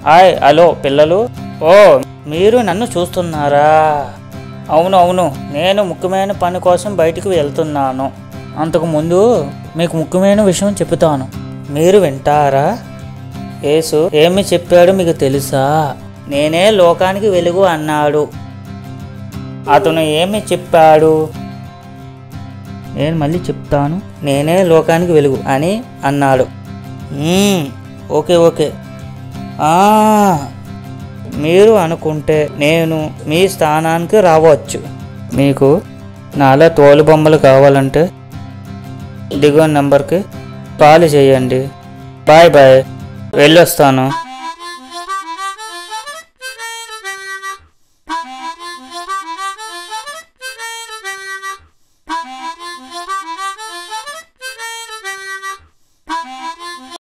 hi hello పిల్లలు ఓ మీరు నన్ను చూస్తున్నారా అవును అవును నేను ముఖ్యమైన పని కోసం బయటికి వెళ్తున్నాను అంతకు ముందు మీకు ముఖ్యమైన విషయం చెప్తాను మీరు వింటారా యేసు ఏమి చెప్పాడు మీకు తెలుసా నేనే లోకానికి వెలుగు అన్నాడు అతను ఏమి చెప్పాడు నేను మళ్ళీ చెప్తాను నేనే లోకానికి వెలుగు అని అన్నాడు మ్మ్, ఓకే ఓకే ఆ, మీరు అనుకుంటే నేను మీ స్థానానికి రావచ్చు మీకు నాలా తోలు బొమ్మలు కావాలంటే దిగువ నెంబర్కి కాల్ చేయండి బాయ్ బాయ్ వెళ్ళొస్తాను